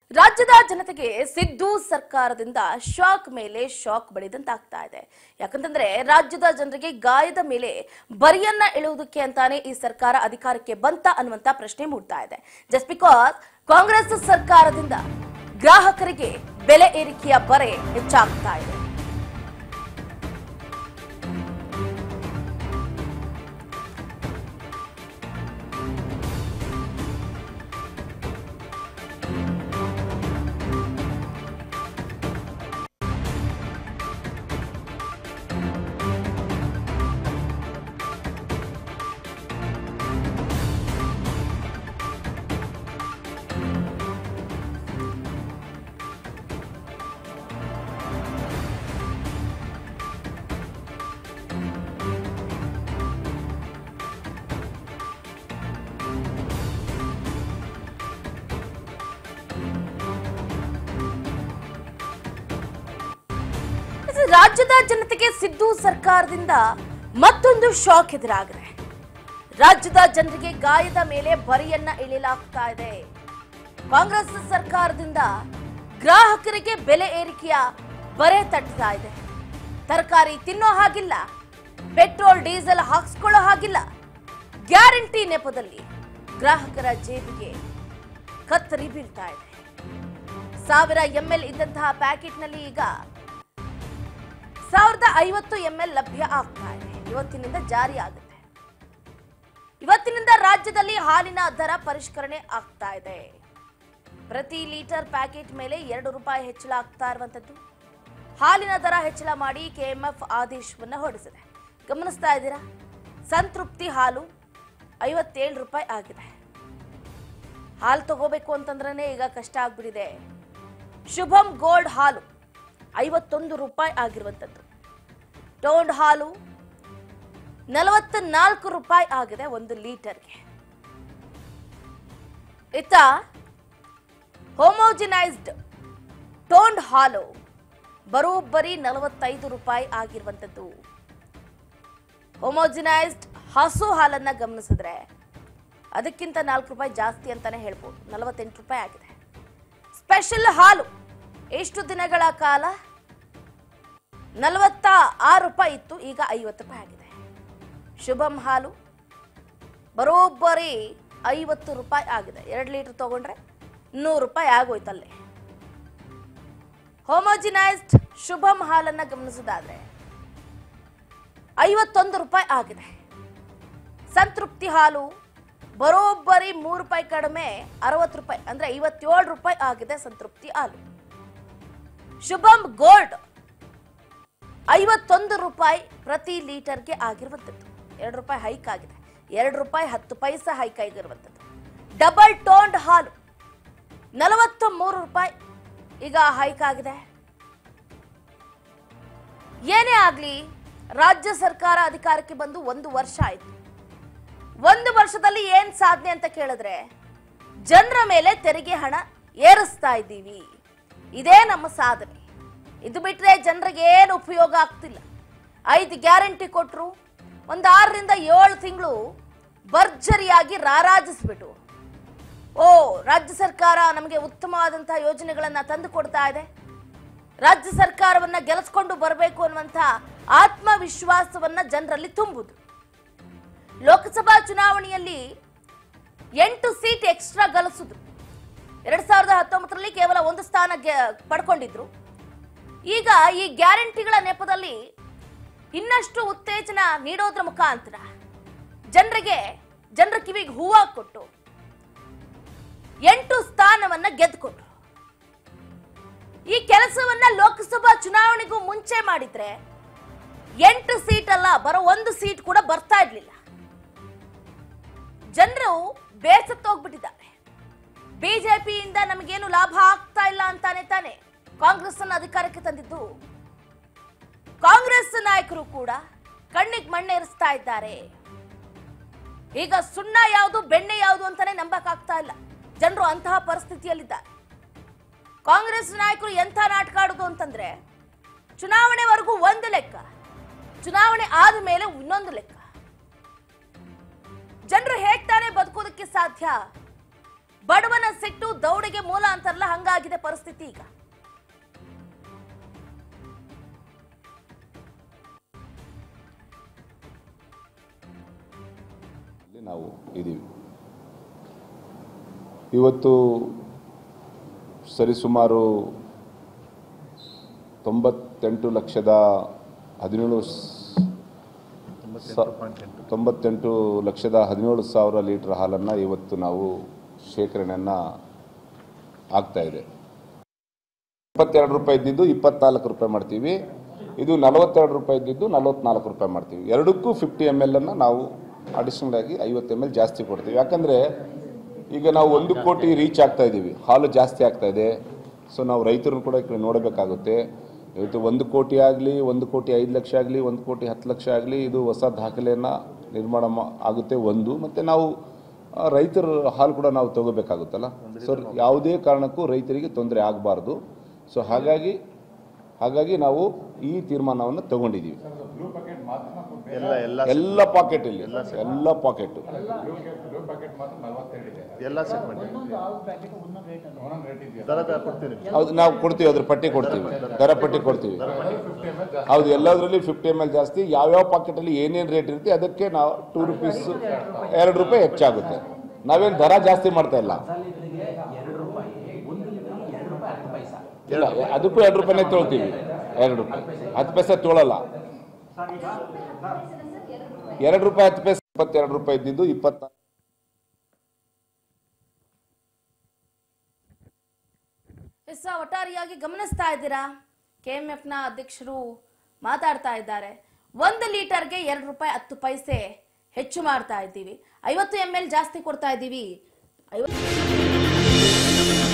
ರಾಜ್ಯದ ಜನತೆಗೆ ಸಿದ್ದು ಸರ್ಕಾರದಿಂದ ಶಾಕ್ ಮೇಲೆ ಶಾಕ್ ಬಳಿದಂತಾಗ್ತಾ ಇದೆ ಯಾಕಂತಂದ್ರೆ ರಾಜ್ಯದ ಜನರಿಗೆ ಗಾಯದ ಮೇಲೆ ಬರಿಯನ್ನ ಎಳುವುದಕ್ಕೆ ಅಂತಾನೆ ಈ ಸರ್ಕಾರ ಅಧಿಕಾರಕ್ಕೆ ಬಂತ ಅನ್ನುವಂತ ಪ್ರಶ್ನೆ ಮೂಡ್ತಾ ಇದೆ ಜಸ್ಟ್ ಬಿಕಾಸ್ ಕಾಂಗ್ರೆಸ್ ಸರ್ಕಾರದಿಂದ ಗ್ರಾಹಕರಿಗೆ ಬೆಲೆ ಏರಿಕೆಯ ಬರೆ ಹೆಚ್ಚಾಗ್ತಾ ಇದೆ ಇದು ರಾಜ್ಯದ ಜನತೆಗೆ ಸಿದ್ದು ಸರ್ಕಾರದಿಂದ ಮತ್ತೊಂದು ಶಾಕ್ ಎದುರಾಗಿದೆ ರಾಜ್ಯದ ಜನರಿಗೆ ಗಾಯದ ಮೇಲೆ ಬರಿಯನ್ನ ಇಳಿಲಾಗ್ತಾ ಇದೆ ಕಾಂಗ್ರೆಸ್ ಸರ್ಕಾರದಿಂದ ಗ್ರಾಹಕರಿಗೆ ಬೆಲೆ ಏರಿಕೆಯ ಬರೆ ತಟ್ತಾ ಇದೆ ತರಕಾರಿ ತಿನ್ನೋ ಹಾಗಿಲ್ಲ ಪೆಟ್ರೋಲ್ ಡೀಸೆಲ್ ಹಾಕ್ಸ್ಕೊಳ್ಳೋ ಹಾಗಿಲ್ಲ ಗ್ಯಾರಂಟಿ ನೆಪದಲ್ಲಿ ಗ್ರಾಹಕರ ಜೇಬಿಗೆ ಕತ್ತರಿ ಬೀಳ್ತಾ ಇದೆ ಸಾವಿರ ಎಂಎಲ್ ಇದ್ದಂತಹ ಪ್ಯಾಕೆಟ್ನಲ್ಲಿ ಈಗ ಸಾವಿರದ ಐವತ್ತು ಎಂಎಲ್ ಲಭ್ಯ ಆಗ್ತಾ ಇದೆ ಇವತ್ತಿನಿಂದ ಜಾರಿ ಆಗುತ್ತೆ ಇವತ್ತಿನಿಂದ ರಾಜ್ಯದಲ್ಲಿ ಹಾಲಿನ ದರ ಪರಿಷ್ಕರಣೆ ಆಗ್ತಾ ಇದೆ ಪ್ರತಿ ಲೀಟರ್ ಪ್ಯಾಕೆಟ್ ಮೇಲೆ ಎರಡು ರೂಪಾಯಿ ಹೆಚ್ಚಳ ಆಗ್ತಾ ಇರುವಂತದ್ದು ಹಾಲಿನ ದರ ಹೆಚ್ಚಳ ಮಾಡಿ ಕೆಎಂಎಫ್ ಆದೇಶವನ್ನ ಹೊರಡಿಸಿದೆ ಗಮನಿಸ್ತಾ ಇದ್ದೀರಾ ಸಂತೃಪ್ತಿ ಹಾಲು ಐವತ್ತೇಳು ರೂಪಾಯಿ ಆಗಿದೆ ಹಾಲು ತಗೋಬೇಕು ಅಂತಂದ್ರೆ ಈಗ ಕಷ್ಟ ಆಗ್ಬಿಟ್ಟಿದೆ ಶುಭಂ ಗೋಲ್ಡ್ ಹಾಲು ಐವತ್ತೊಂದು ರೂಪಾಯಿ ಆಗಿರುವಂಥದ್ದು ಟೋಂಡ್ ಹಾಲು ನಲವತ್ತ ನಾಲ್ಕು ರೂಪಾಯಿ ಆಗಿದೆ ಒಂದು ಲೀಟರ್ಗೆ ಇತ್ತ ಹೋಮೋಜಿನೈಸ್ಡ್ ಟೋಂಡ್ ಹಾಲು ಬರೋಬ್ಬರಿ ನಲವತ್ತೈದು ರೂಪಾಯಿ ಆಗಿರುವಂಥದ್ದು ಹೋಮೋಜಿನೈಸ್ಡ್ ಹಸು ಹಾಲನ್ನ ಗಮನಿಸಿದ್ರೆ ಅದಕ್ಕಿಂತ ನಾಲ್ಕು ರೂಪಾಯಿ ಜಾಸ್ತಿ ಅಂತಾನೆ ಹೇಳ್ಬೋದು ನಲವತ್ತೆಂಟು ರೂಪಾಯಿ ಆಗಿದೆ ಸ್ಪೆಷಲ್ ಹಾಲು ಎಷ್ಟು ದಿನಗಳ ಕಾಲ ನಲವತ್ತ ಆರು ರೂಪಾಯಿ ಇತ್ತು ಈಗ ಐವತ್ತು ರೂಪಾಯಿ ಆಗಿದೆ ಶುಭಂ ಹಾಲು ಬರೋಬ್ಬರಿ ಐವತ್ತು ರೂಪಾಯಿ ಆಗಿದೆ ಎರಡು ಲೀಟರ್ ತಗೊಂಡ್ರೆ ನೂರು ರೂಪಾಯಿ ಆಗೋಯ್ತಲ್ಲೇ ಹೋಮೋಜಿನೈಸ್ಡ್ ಶುಭಂ ಹಾಲನ್ನ ಗಮನಿಸೋದಾದ್ರೆ ಐವತ್ತೊಂದು ರೂಪಾಯಿ ಆಗಿದೆ ಸಂತೃಪ್ತಿ ಹಾಲು ಬರೋಬ್ಬರಿ ಮೂರು ರೂಪಾಯಿ ಕಡಿಮೆ ಅರವತ್ತು ರೂಪಾಯಿ ಅಂದ್ರೆ ಐವತ್ತೇಳು ರೂಪಾಯಿ ಆಗಿದೆ ಸಂತೃಪ್ತಿ ಹಾಲು ಶುಭಂ ಗೋಲ್ಡ್ ಐವತ್ತೊಂದು ರೂಪಾಯಿ ಪ್ರತಿ ಲೀಟರ್ಗೆ ಆಗಿರುವಂಥದ್ದು ಎರಡು ರೂಪಾಯಿ ಹೈಕ್ ಆಗಿದೆ ಎರಡು ರೂಪಾಯಿ ಹತ್ತು ಪೈಸೆ ಹೈಕ್ ಆಗಿರುವಂಥದ್ದು ಡಬಲ್ ಟೋಂಡ್ ಹಾಲು ನಲವತ್ತ ಮೂರು ರೂಪಾಯಿ ಈಗ ಹೈಕ್ ಆಗಿದೆ ಏನೇ ಆಗ್ಲಿ ರಾಜ್ಯ ಸರ್ಕಾರ ಅಧಿಕಾರಕ್ಕೆ ಬಂದು ಒಂದು ವರ್ಷ ಆಯ್ತು ಒಂದು ವರ್ಷದಲ್ಲಿ ಏನ್ ಸಾಧನೆ ಅಂತ ಕೇಳಿದ್ರೆ ಜನರ ಮೇಲೆ ತೆರಿಗೆ ಹಣ ಏರಿಸ್ತಾ ಇದ್ದೀವಿ ಇದೇ ನಮ್ಮ ಸಾಧನೆ ಇದು ಬಿಟ್ರೆ ಜನರಿಗೆ ಏನು ಉಪಯೋಗ ಆಗ್ತಿಲ್ಲ ಐದು ಗ್ಯಾರಂಟಿ ಕೊಟ್ರು ಒಂದು ಆರರಿಂದ ಏಳು ತಿಂಗಳು ಭರ್ಜರಿಯಾಗಿ ರಾರಾಜಿಸ್ಬಿಟ್ಟು ಓ ರಾಜ್ಯ ಸರ್ಕಾರ ನಮಗೆ ಉತ್ತಮವಾದಂತಹ ಯೋಜನೆಗಳನ್ನ ತಂದು ಕೊಡ್ತಾ ಇದೆ ರಾಜ್ಯ ಸರ್ಕಾರವನ್ನ ಗೆಲ್ಲಿಸ್ಕೊಂಡು ಬರಬೇಕು ಅನ್ನುವಂಥ ಆತ್ಮವಿಶ್ವಾಸವನ್ನ ಜನರಲ್ಲಿ ತುಂಬುದು ಲೋಕಸಭಾ ಚುನಾವಣೆಯಲ್ಲಿ ಎಂಟು ಸೀಟ್ ಎಕ್ಸ್ಟ್ರಾ ಗಳಿಸಿದ್ರು ಎರಡ್ ಸಾವಿರದ ಹತ್ತೊಂಬತ್ತರಲ್ಲಿ ಕೇವಲ ಒಂದು ಸ್ಥಾನ ಗೆ- ಪಡ್ಕೊಂಡಿದ್ರು ಈಗ ಈ ಗ್ಯಾರಂಟಿಗಳ ನೆಪದಲ್ಲಿ ಇನ್ನಷ್ಟು ಉತ್ತೇಜನ ನೀಡೋದ್ರ ಮುಖಾಂತರ ಜನರಿಗೆ ಜನರ ಕಿವಿಗೆ ಹೂವ ಕೊಟ್ಟು ಎಂಟು ಸ್ಥಾನವನ್ನ ಗೆದ್ದುಕೊಂಡ್ರು ಈ ಕೆಲಸವನ್ನ ಲೋಕಸಭಾ ಚುನಾವಣೆಗೂ ಮುಂಚೆ ಮಾಡಿದ್ರೆ ಎಂಟು ಸೀಟ್ ಅಲ್ಲ ಬರೋ ಒಂದು ಸೀಟ್ ಕೂಡ ಬರ್ತಾ ಇರ್ಲಿಲ್ಲ ಜನರು ಬೇಸತ್ತೋಗ್ಬಿಟ್ಟಿದ್ದಾರೆ ಬಿಜೆಪಿಯಿಂದ ನಮಗೇನು ಲಾಭ ಆಗ್ತಾ ಇಲ್ಲ ಅಂತಾನೆ ತಾನೆ ಕಾಂಗ್ರೆಸ್ ಅನ್ನ ಅಧಿಕಾರಕ್ಕೆ ತಂದಿದ್ದು ಕಾಂಗ್ರೆಸ್ ನಾಯಕರು ಕೂಡ ಕಣ್ಣಿಗೆ ಮಣ್ಣೇರಿಸ್ತಾ ಇದ್ದಾರೆ ಈಗ ಸುಣ್ಣ ಯಾವುದು ಬೆಣ್ಣೆ ಯಾವುದು ಅಂತಾನೆ ನಂಬಕ್ಕಾಗ್ತಾ ಇಲ್ಲ ಜನರು ಅಂತಹ ಪರಿಸ್ಥಿತಿಯಲ್ಲಿದ್ದಾರೆ ಕಾಂಗ್ರೆಸ್ ನಾಯಕರು ಎಂಥ ನಾಟಕ ಆಡುದು ಅಂತಂದ್ರೆ ಚುನಾವಣೆವರೆಗೂ ಒಂದು ಲೆಕ್ಕ ಚುನಾವಣೆ ಆದ ಮೇಲೆ ಇನ್ನೊಂದು ಲೆಕ್ಕ ಜನರು ಹೇಗ್ ತಾನೇ ಬದುಕೋದಕ್ಕೆ ಸಾಧ್ಯ ಬಡವನ ಸಿಟ್ಟು ದೌಡಿಗೆ ಮೂಲ ಅಂತಾರಲ್ಲ ಹಂಗಾಗಿದೆ ಪರಿಸ್ಥಿತಿ ಈಗ ಇಲ್ಲಿ ನಾವು ಇದ್ದೀವಿ ಇವತ್ತು ಸರಿಸುಮಾರು ತೊಂಬತ್ತೆಂಟು ಲಕ್ಷದ ಹದಿನೇಳು ಸ್- ಸ- ತೊಂಬತ್ತೆಂಟು ಲಕ್ಷದ ಹದಿನೇಳು ಸಾವಿರ ಲೀಟರ್ ಹಾಲನ್ನು ಇವತ್ತು ನಾವು ಶೇಖರಣೆಯನ್ನು ಆಗ್ತಾ ಇದೆ ಇಪ್ಪತ್ತೆರಡು ರೂಪಾಯಿ ಇದ್ದಿದ್ದು ಇಪ್ಪತ್ನಾಲ್ಕು ರೂಪಾಯಿ ಮಾಡ್ತೀವಿ ಇದು ನಲವತ್ತೆರಡು ರೂಪಾಯಿ ಇದ್ದಿದ್ದು ನಲವತ್ನಾಲ್ಕು ರೂಪಾಯಿ ಮಾಡ್ತೀವಿ ಎರಡಕ್ಕೂ ಫಿಫ್ಟಿ ಎಮ್ ಎಲ್ ಅನ್ನು ನಾವು ಅಡಿಷನಲ್ ಆಗಿ ಐವತ್ತು ಎಮ್ ಎಲ್ ಜಾಸ್ತಿ ಕೊಡ್ತೀವಿ ಯಾಕಂದರೆ ಈಗ ನಾವು ಒಂದು ಕೋಟಿ ರೀಚ್ ಆಗ್ತಾ ಇದ್ದೀವಿ ಹಾಲು ಜಾಸ್ತಿ ಆಗ್ತಾ ಇದೆ ಸೊ ನಾವು ರೈತರನ್ನು ಕೂಡ ಈ ಕಡೆ ನೋಡಬೇಕಾಗುತ್ತೆ ಇವತ್ತು ಒಂದು ಕೋಟಿ ಆಗಲಿ ಒಂದು ಕೋಟಿ ಐದು ಲಕ್ಷ ಆಗಲಿ ಒಂದು ಕೋಟಿ ಹತ್ತು ಲಕ್ಷ ಆಗಲಿ ಇದು ಹೊಸ ದಾಖಲೆಯನ್ನು ನಿರ್ಮಾಣ ಮಾ- ಆಗುತ್ತೆ ಒಂದು ಮತ್ತು ನಾವು ಆ, ರೈತರ ಹಾಲು ಕೂಡ ನಾವು ತಗೋಬೇಕಾಗುತ್ತಲ್ಲ ಸೊ ಯಾವುದೇ ಕಾರಣಕ್ಕೂ ರೈತರಿಗೆ ತೊಂದರೆ ಆಗಬಾರ್ದು ಸೊ ಹಾಗಾಗಿ ಹಾಗಾಗಿ ನಾವು ಈ ತೀರ್ಮಾನವನ್ನು ತಗೊಂಡಿದ್ದೀವಿ ಎಲ್ಲ ಎಲ್ಲ ಎಲ್ಲ ಪಾಕೆಟ್ ಇಲ್ಲಿ ಎಲ್ಲ ಪಾಕೆಟ್ ಎಲ್ಲ ಸೆಟ್ ಮಾಡಿ ದರ ದರ ಕೊಡ್ತೀನಿ ಹೌದು ನಾವು ಕೊಡ್ತೀವಿ ಅದ್ರ ಪಟ್ಟಿ ಕೊಡ್ತೀವಿ ದರ ಪಟ್ಟಿ ಕೊಡ್ತೀವಿ ಹೌದು ಎಲ್ಲದರಲ್ಲಿ ಫಿಫ್ಟಿ ಎಮ್ ಎಲ್ ಜಾಸ್ತಿ ಯಾವ್ಯಾವ ಪಾಕೆಟಲ್ಲಿ ಏನೇನು ರೇಟ್ ಇರುತ್ತೆ ಅದಕ್ಕೆ ನಾವು ಟೂ ರುಪೀಸ್ ಎರಡು ರೂಪಾಯಿ ಹೆಚ್ಚಾಗುತ್ತೆ ನಾವೇನು ದರ ಜಾಸ್ತಿ ಮಾಡ್ತಾ ಇಲ್ಲ ಇಲ್ಲ ಅದಕ್ಕೂ ಎರಡು ರೂಪಾಯಿನೇ ತೊಳ್ತೀವಿ ಎರಡು ರೂಪಾಯಿ ಹತ್ತು ಪೈಸೆ ತೊಗೊಳಲ್ಲ ಎರಡು ರೂಪಾಯಿ ಹತ್ತು ಪೈಸೆ ಇಪ್ಪತ್ತೆರಡು ರೂಪಾಯಿ ಇದ್ದಿದ್ದು ಇಪ್ಪತ್ತ ಎಸ್ ಒಟ್ಟಾರೆಯಾಗಿ ಗಮನಿಸ್ತಾ ಇದ್ದೀರಾ ಕೆಎಂಎಫ್ ನ ಅಧ್ಯಕ್ಷರು ಮಾತಾಡ್ತಾ ಇದ್ದಾರೆ ಒಂದು ಲೀಟರ್ಗೆ ಎರಡು ರೂಪಾಯಿ ಹತ್ತು ಪೈಸೆ ಹೆಚ್ಚು ಮಾಡ್ತಾ ಇದ್ದೀವಿ ಐವತ್ತು ಎಂ ಎಲ್ ಜಾಸ್ತಿ ಕೊಡ್ತಾ ಇದ್ದೀವಿ ಐವತ್ತು